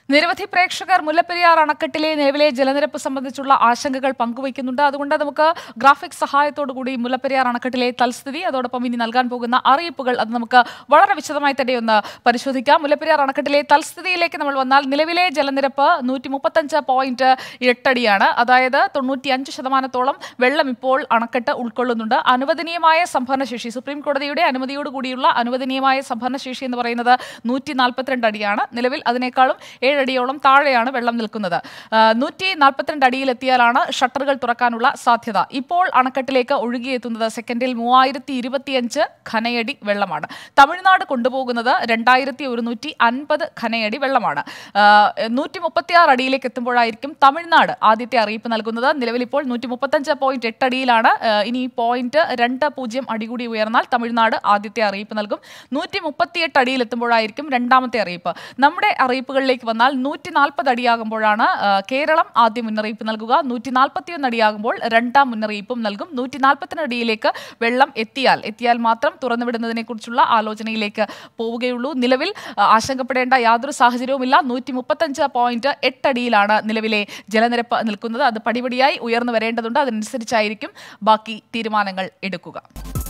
നിരവധി പ്രേക്ഷകർ മുല്ലപ്പെരിയാർ അണക്കെട്ടിലെ നിലവിലെ ജലനിരപ്പ് സംബന്ധിച്ചുള്ള ആശങ്കകൾ പങ്കുവയ്ക്കുന്നുണ്ട് അതുകൊണ്ട് നമുക്ക് ഗ്രാഫിക് സഹായത്തോടു കൂടി മുല്ലപ്പെരിയാർ അണക്കെട്ടിലെ തൽസ്ഥിതി അതോടൊപ്പം ഇനി നൽകാൻ പോകുന്ന അറിയിപ്പുകൾ അത് നമുക്ക് വളരെ വിശദമായി തന്നെ ഒന്ന് പരിശോധിക്കാം മുല്ലപ്പെരിയാർ അണക്കെട്ടിലെ തൽസ്ഥിതിയിലേക്ക് നമ്മൾ വന്നാൽ നിലവിലെ ജലനിരപ്പ് നൂറ്റി മുപ്പത്തഞ്ച് പോയിന്റ് എട്ടടിയാണ് അതായത് തൊണ്ണൂറ്റി അഞ്ച് ശതമാനത്തോളം വെള്ളം ഇപ്പോൾ അണക്കെട്ട് ഉൾക്കൊള്ളുന്നുണ്ട് അനുവദനീയമായ സംഭരണശേഷി സുപ്രീം കോടതിയുടെ അനുമതിയോടുകൂടിയുള്ള അനുവദനീയമായ സംഭരണശേഷി എന്ന് പറയുന്നത് നൂറ്റി നാൽപ്പത്തിരണ്ട് അടിയാണ് നിലവിൽ അതിനേക്കാളും ഏഴടിയോളം താഴെയാണ് വെള്ളം നിൽക്കുന്നത് നൂറ്റി നാൽപ്പത്തിരണ്ട് അടിയിലെത്തിയാലാണ് ഷട്ടറുകൾ തുറക്കാനുള്ള സാധ്യത ഇപ്പോൾ അണക്കെട്ടിലേക്ക് ഒഴുകിയെത്തുന്നത് സെക്കൻഡിൽ മൂവായിരത്തി ഇരുപത്തിയഞ്ച് ഖനയടി വെള്ളമാണ് തമിഴ്നാട് കൊണ്ടുപോകുന്നത് രണ്ടായിരത്തി ഒരുന്നൂറ്റി അൻപത് ഖനയടി വെള്ളമാണ് നൂറ്റി മുപ്പത്തിയാറ് അടിയിലേക്ക് എത്തുമ്പോഴായിരിക്കും തമിഴ്നാട് ആദ്യത്തെ അറിയിപ്പ് നൽകുന്നത് നിലവിൽ ഇപ്പോൾ നൂറ്റി മുപ്പത്തഞ്ച് പോയിന്റ് എട്ട് അടിയിലാണ് ആ, ഇനി പോയിന്റ് രണ്ട് പൂജ്യം അടി കൂടി ഉയർന്നാൽ തമിഴ്നാട് ആദ്യത്തെ അറിയിപ്പ് നൽകും നൂറ്റി മുപ്പത്തിയെട്ട് അടിയിലെത്തുമ്പോഴായിരിക്കും രണ്ടാമത്തെ അറിയിപ്പ് നമ്മുടെ അറിയിപ്പുകളിലേക്ക് വന്നാൽ നൂറ്റി നാൽപ്പത് അടിയാകുമ്പോഴാണ് ആ, കേരളം ആദ്യം മുന്നറിയിപ്പ് നൽകുക നൂറ്റി നാൽപ്പത്തിയൊന്ന് അടിയാകുമ്പോൾ രണ്ടാം മുന്നറിയിപ്പും നൽകും നൂറ്റി നാൽപ്പത്തിന് അടിയിലേക്ക് വെള്ളം എത്തിയാൽ എത്തിയാൽ മാത്രം തുറന്നുവിടുന്നതിനെ കുറിച്ചുള്ള ആലോചനയിലേക്ക് പോവുകയുള്ളൂ നിലവിൽ ആ, ആശങ്കപ്പെടേണ്ട യാതൊരു സാഹചര്യവുമില്ല നൂറ്റി മുപ്പത്തഞ്ച് പോയിന്റ് എട്ടടിയിലാണ് നിലവിലെ ജലനിരപ്പ് നിൽക്കുന്നത് അത് പടിപടിയായി ഉയർന്നു വരേണ്ടതുണ്ട് അതനുസരിച്ചായിരിക്കും ബാക്കി തീരുമാനങ്ങൾ എടുക്കുക